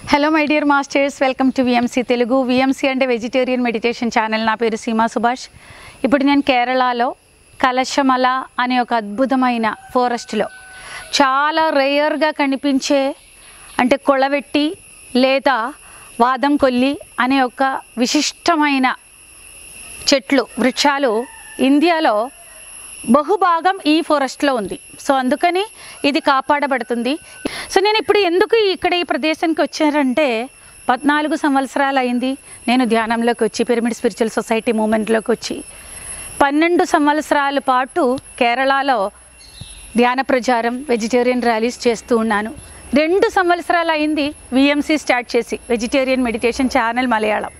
hello my dear masters welcome to VMC Telugu VMC అంటే vegetarian meditation channel నా పేరు సీమా సుభాష్ ఇప్పుడు నేను కేరళలో కలశమల అనే ఒక అద్భుతమైన ఫారెస్ట్లో చాలా రేయర్గా కనిపించే అంటే కొళవెట్టి లేదా వాదం కొల్లి అనే ఒక విశిష్టమైన చెట్లు వృక్షాలు ఇండియాలో బహుభాగం ఈ ఫారెస్ట్లో ఉంది సో అందుకని ఇది కాపాడబడుతుంది సో నేను ఇప్పుడు ఎందుకు ఇక్కడ ఈ ప్రదేశానికి వచ్చానంటే పద్నాలుగు సంవత్సరాలు అయింది నేను ధ్యానంలోకి వచ్చి పిరమిడ్ స్పిరిచువల్ సొసైటీ మూమెంట్లోకి వచ్చి పన్నెండు సంవత్సరాల పాటు కేరళలో ధ్యాన ప్రచారం వెజిటేరియన్ ర్యాలీస్ చేస్తూ ఉన్నాను రెండు సంవత్సరాలు అయింది విఎంసీ స్టార్ట్ చేసి వెజిటేరియన్ మెడిటేషన్ ఛానల్ మలయాళం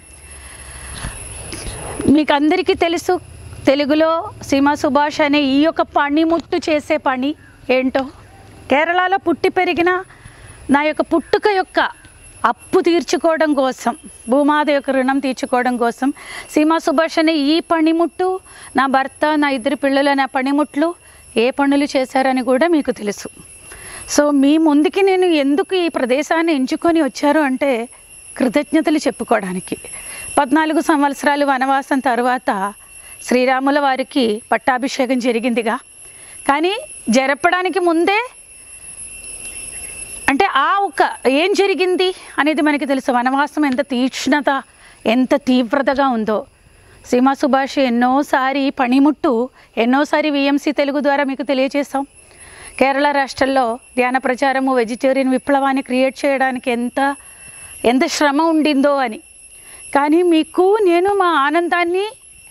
మీకు అందరికీ తెలుసు తెలుగులో సీమా సుభాష్ అనే ఈ యొక్క పనిముట్టు చేసే పని ఏంటో కేరళలో పుట్టి పెరిగిన నా యొక్క పుట్టుక యొక్క అప్పు తీర్చుకోవడం కోసం భూమాత యొక్క రుణం తీర్చుకోవడం కోసం సీమా సుభాష్ అనే ఈ పనిముట్టు నా భర్త నా ఇద్దరు పిల్లలు నా పనిముట్లు ఏ పనులు చేశారని కూడా మీకు తెలుసు సో మీ ముందుకి నేను ఎందుకు ఈ ప్రదేశాన్ని ఎంచుకొని వచ్చారు అంటే కృతజ్ఞతలు చెప్పుకోవడానికి పద్నాలుగు సంవత్సరాలు వనవాసం తర్వాత శ్రీరాముల వారికి పట్టాభిషేకం జరిగిందిగా కానీ జరపడానికి ముందే అంటే ఆ ఒక ఏం జరిగింది అనేది మనకి తెలుసు వనవాసం ఎంత తీక్ష్ణత ఎంత తీవ్రతగా ఉందో సీమా సుభాష్ ఎన్నోసారి పనిముట్టు ఎన్నోసారి విఎంసీ తెలుగు ద్వారా మీకు తెలియజేస్తాం కేరళ రాష్ట్రంలో ధ్యాన ప్రచారము వెజిటేరియన్ విప్లవాన్ని క్రియేట్ చేయడానికి ఎంత ఎంత శ్రమ ఉండిందో అని కానీ మీకు నేను మా ఆనందాన్ని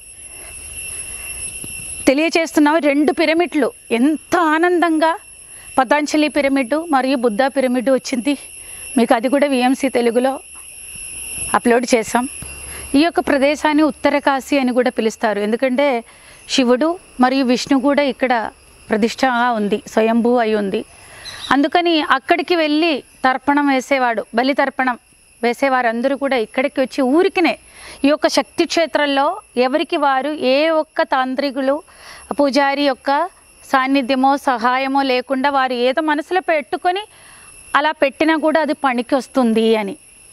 తెలియచేస్తున్నాం రెండు పిరమిడ్లు ఎంత ఆనందంగా పతాంజలి పిరమిడ్ మరియు బుద్ధ పిరమిడ్ వచ్చింది మీకు అది కూడా విఎంసీ తెలుగులో అప్లోడ్ చేసాం ఈ యొక్క ప్రదేశాన్ని ఉత్తర కాశీ అని కూడా పిలుస్తారు ఎందుకంటే శివుడు మరియు విష్ణు కూడా ఇక్కడ ప్రతిష్టగా ఉంది స్వయంభూ అయి ఉంది అందుకని అక్కడికి వెళ్ళి తర్పణం వేసేవాడు బలి తర్పణం వేసేవారందరూ కూడా ఇక్కడికి వచ్చి ఊరికినే ఈ యొక్క శక్తి క్షేత్రంలో ఎవరికి వారు ఏ ఒక్క తాంత్రికులు పూజారి యొక్క సాన్నిధ్యమో సహాయమో లేకుండా వారు ఏదో మనసులో పెట్టుకొని అలా పెట్టినా కూడా అది పనికి వస్తుంది అని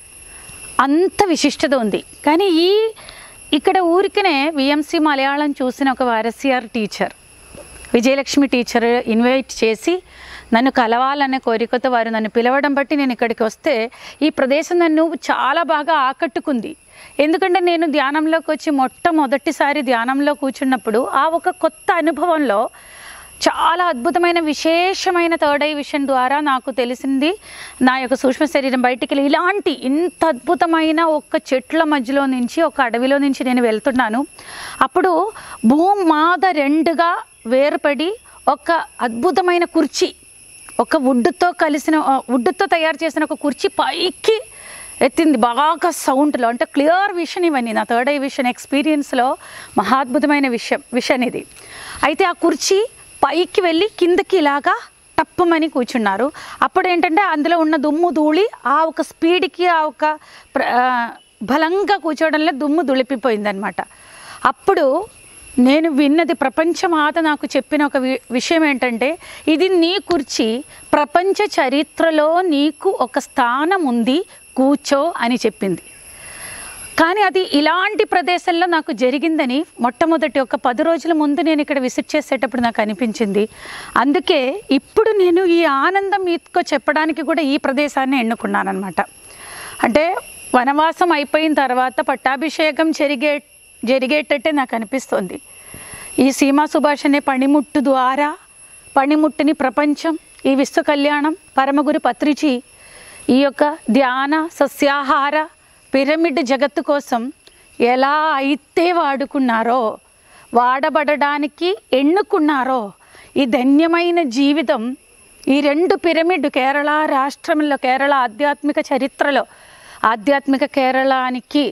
అంత విశిష్టత ఉంది కానీ ఈ ఇక్కడ ఊరికనే విఎంసి మలయాళం చూసిన ఒక వారసిఆర్ టీచర్ విజయలక్ష్మి టీచర్ ఇన్వైట్ చేసి నన్ను కలవాలనే కోరికతో వారు నన్ను పిలవడం బట్టి నేను ఇక్కడికి వస్తే ఈ ప్రదేశం నన్ను చాలా బాగా ఆకట్టుకుంది ఎందుకంటే నేను ధ్యానంలోకి వచ్చి మొట్టమొదటిసారి ధ్యానంలో కూర్చున్నప్పుడు ఆ ఒక కొత్త అనుభవంలో చాలా అద్భుతమైన విశేషమైన థర్డ్ ఐ విషన్ ద్వారా నాకు తెలిసింది నా యొక్క సూక్ష్మ శరీరం బయటికి వెళ్ళి ఇలాంటి ఇంత అద్భుతమైన ఒక చెట్ల మధ్యలో నుంచి ఒక అడవిలో నుంచి నేను వెళ్తున్నాను అప్పుడు భూమాద రెండుగా వేరుపడి ఒక అద్భుతమైన కుర్చీ ఒక వుడ్తో కలిసిన వుడ్తో తయారు చేసిన ఒక కుర్చీ పైకి ఎత్తింది బాగా సౌండ్లో అంటే క్లియర్ విషన్ ఇవన్నీ నా థర్డ్ ఐ విషన్ ఎక్స్పీరియన్స్లో మహాద్భుతమైన విషయం విషన్ ఇది అయితే ఆ కుర్చీ పైకి వెళ్ళి కిందకి ఇలాగా టప్పమని కూర్చున్నారు అప్పుడు ఏంటంటే అందులో ఉన్న దుమ్ము ధూళి ఆ ఒక స్పీడ్కి ఆ ఒక ప్ర- ఆ, బలంగా కూర్చోవడంలో దుమ్ము దులిపిపోయిందనమాట అప్పుడు నేను విన్నది ప్రపంచమాత నాకు చెప్పిన ఒక వి- విషయం ఏంటంటే ఇది నీ కుర్చీ ప్రపంచ చరిత్రలో నీకు ఒక స్థానం ఉంది కూర్చో అని చెప్పింది కానీ అది ఇలాంటి ప్రదేశంలో నాకు జరిగిందని మొట్టమొదటి ఒక పది రోజుల ముందు నేను ఇక్కడ విజిట్ చేసేటప్పుడు నాకు అనిపించింది అందుకే ఇప్పుడు నేను ఈ ఆనందం మీతో చెప్పడానికి కూడా ఈ ప్రదేశాన్ని ఎన్నుకున్నానమాట అంటే వనవాసం అయిపోయిన తర్వాత పట్టాభిషేకం జరిగే జరిగేటట్టే నాకు అనిపిస్తుంది ఈ సీమా సుభాష్ అనే పనిముట్టు ద్వారా పనిముట్టుని ప్రపంచం ఈ విశ్వ కళ్యాణం పరమగురు పత్రిచి ఈ యొక్క ధ్యాన సస్యాహార పిరమిడ్ జగత్తు కోసం ఎలా అయితే వాడుకున్నారో వాడబడడానికి ఎన్నుకున్నారో ఈ ధన్యమైన జీవితం ఈ రెండు పిరమిడ్ కేరళ రాష్ట్రంలో కేరళ ఆధ్యాత్మిక చరిత్రలో ఆధ్యాత్మిక కేరళానికి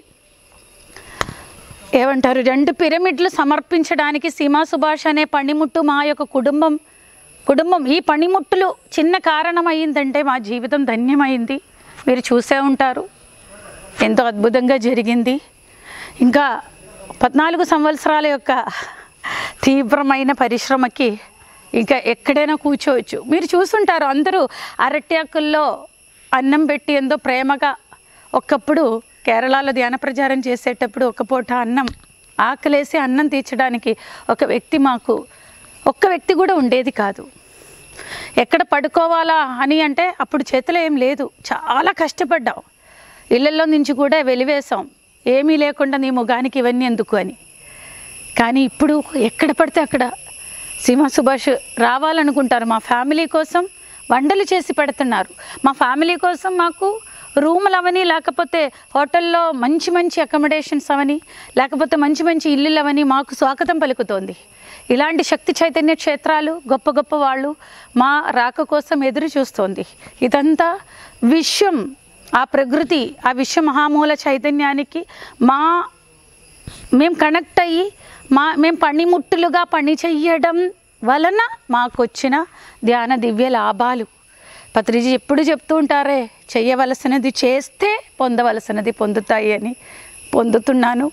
ఏమంటారు రెండు పిరమిడ్లు సమర్పించడానికి సీమా సుభాష్ అనే పనిముట్టు మా యొక్క కుటుంబం కుటుంబం ఈ పనిముట్టులు చిన్న కారణం అయ్యిందంటే మా జీవితం ధన్యమైంది మీరు చూసే ఉంటారు ఎంతో అద్భుతంగా జరిగింది ఇంకా పద్నాలుగు సంవత్సరాల యొక్క తీవ్రమైన పరిశ్రమకి ఇంకా ఎక్కడైనా కూర్చోవచ్చు మీరు చూసుంటారు అందరూ అరటి ఆకుల్లో అన్నం పెట్టి ఎంతో ప్రేమగా ఒకప్పుడు కేరళలో ధ్యాన ప్రచారం చేసేటప్పుడు ఒక పూట అన్నం ఆకలేసి అన్నం తీర్చడానికి ఒక వ్యక్తి మాకు ఒక్క వ్యక్తి కూడా ఉండేది కాదు ఎక్కడ పడుకోవాలా అని అంటే అప్పుడు చేతిలో ఏం లేదు చాలా కష్టపడ్డాం ఇళ్ళల్లో నుంచి కూడా వెలివేశాం ఏమీ లేకుండా నీ ముఖానికి ఇవన్నీ ఎందుకు అని కానీ ఇప్పుడు ఎక్కడ పడితే అక్కడ సీమా సుభాష్ రావాలనుకుంటారు మా ఫ్యామిలీ కోసం వంటలు చేసి పెడుతున్నారు మా ఫ్యామిలీ కోసం మాకు రూములు అవని లేకపోతే హోటల్లో మంచి మంచి అకామిడేషన్స్ అవని లేకపోతే మంచి మంచి ఇల్లులు అవని మాకు స్వాగతం పలుకుతోంది ఇలాంటి శక్తి చైతన్య క్షేత్రాలు గొప్ప గొప్ప వాళ్ళు మా రాక కోసం ఎదురు చూస్తోంది ఇదంతా విశ్వం ఆ ప్రకృతి ఆ విశ్వ మహామూల చైతన్యానికి మా మేము కనెక్ట్ అయ్యి మా మేము పనిముట్టులుగా పని చెయ్యడం వలన మాకు వచ్చిన ధ్యాన దివ్య లాభాలు పత్రిజీ ఎప్పుడు చెప్తూ ఉంటారే చెయ్యవలసినది చేస్తే పొందవలసినది పొందుతాయి అని పొందుతున్నాను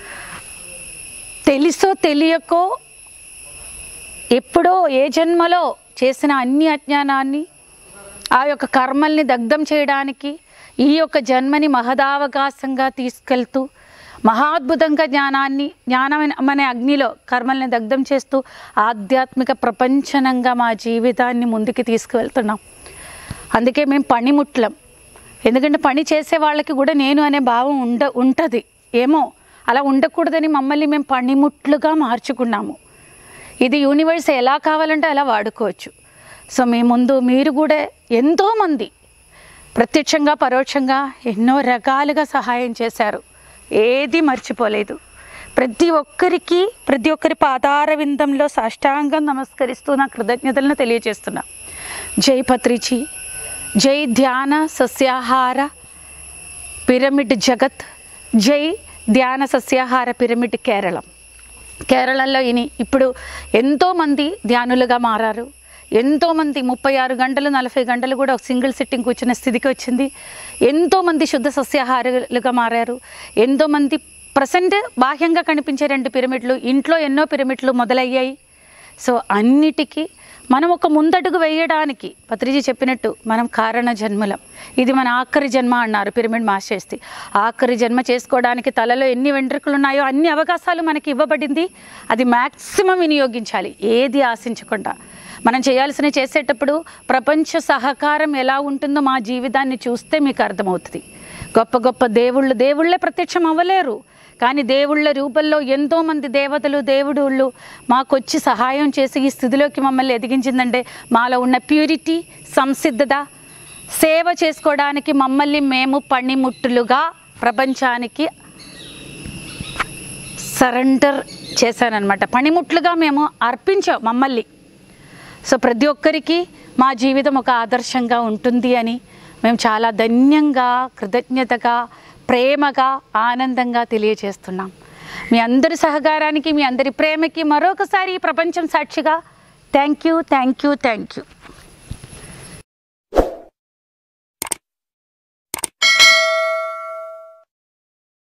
తెలుసో తెలియకో ఎప్పుడో ఏ జన్మలో చేసిన అన్ని అజ్ఞానాన్ని ఆ యొక్క కర్మల్ని దగ్ధం చేయడానికి ఈ యొక్క జన్మని మహదావకాశంగా తీసుకెళ్తూ మహాద్భుతంగా జ్ఞానాన్ని జ్ఞానం అనే అగ్నిలో కర్మల్ని దగ్ధం చేస్తూ ఆధ్యాత్మిక ప్రపంచనంగా మా జీవితాన్ని ముందుకు తీసుకువెళ్తున్నాం అందుకే మేము పనిముట్లం ఎందుకంటే పని చేసే వాళ్ళకి కూడా నేను అనే భావం ఉండ ఉంటుంది ఏమో అలా ఉండకూడదని మమ్మల్ని మేము పనిముట్లుగా మార్చుకున్నాము ఇది యూనివర్స్ ఎలా కావాలంటే అలా వాడుకోవచ్చు సో మీ ముందు మీరు కూడా ఎంతోమంది ప్రత్యక్షంగా పరోక్షంగా ఎన్నో రకాలుగా సహాయం చేశారు ఏది మర్చిపోలేదు ప్రతి ఒక్కరికి ప్రతి ఒక్కరి పాదార విందంలో సాష్టాంగం నమస్కరిస్తూ నా కృతజ్ఞతలను తెలియజేస్తున్నా జై పత్రిచి జై ధ్యాన సస్యాహార పిరమిడ్ జగత్ జై ధ్యాన సస్యాహార పిరమిడ్ కేరళం కేరళలో ఇని ఇప్పుడు ఎంతోమంది ధ్యానులుగా మారారు ఎంతోమంది ముప్పై ఆరు గంటలు నలభై గంటలు కూడా ఒక సింగిల్ సిట్టింగ్ కూర్చున్న స్థితికి వచ్చింది ఎంతోమంది శుద్ధ సస్యాహారులుగా మారారు ఎంతోమంది ప్రజెంట్ బాహ్యంగా కనిపించే రెండు పిరమిడ్లు ఇంట్లో ఎన్నో పిరమిడ్లు మొదలయ్యాయి సో అన్నిటికీ మనం ఒక ముందడుగు వేయడానికి పత్రిజీ చెప్పినట్టు మనం కారణ జన్మలం ఇది మన ఆఖరి జన్మ అన్నారు పిరమిడ్ మాస్టర్స్ది ఆఖరి జన్మ చేసుకోవడానికి తలలో ఎన్ని వెంట్రుకలు ఉన్నాయో అన్ని అవకాశాలు మనకి ఇవ్వబడింది అది మ్యాక్సిమం వినియోగించాలి ఏది ఆశించకుండా మనం చేయాల్సిన చేసేటప్పుడు ప్రపంచ సహకారం ఎలా ఉంటుందో మా జీవితాన్ని చూస్తే మీకు అర్థమవుతుంది గొప్ప గొప్ప దేవుళ్ళు దేవుళ్ళే ప్రత్యక్షం అవ్వలేరు కానీ దేవుళ్ళ రూపంలో ఎంతోమంది దేవతలు దేవుడుళ్ళు మాకొచ్చి సహాయం చేసి ఈ స్థితిలోకి మమ్మల్ని ఎదిగించిందంటే మాలో ఉన్న ప్యూరిటీ సంసిద్ధత సేవ చేసుకోవడానికి మమ్మల్ని మేము పనిముట్టులుగా ప్రపంచానికి సరెండర్ చేశానన్నమాట పనిముట్లుగా మేము అర్పించాం మమ్మల్ని సో ప్రతి ఒక్కరికి మా జీవితం ఒక ఆదర్శంగా ఉంటుంది అని మేము చాలా ధన్యంగా కృతజ్ఞతగా ప్రేమగా ఆనందంగా తెలియజేస్తున్నాం మీ అందరి సహకారానికి మీ అందరి ప్రేమకి మరొకసారి ఈ ప్రపంచం సాక్షిగా thank you thank you thank you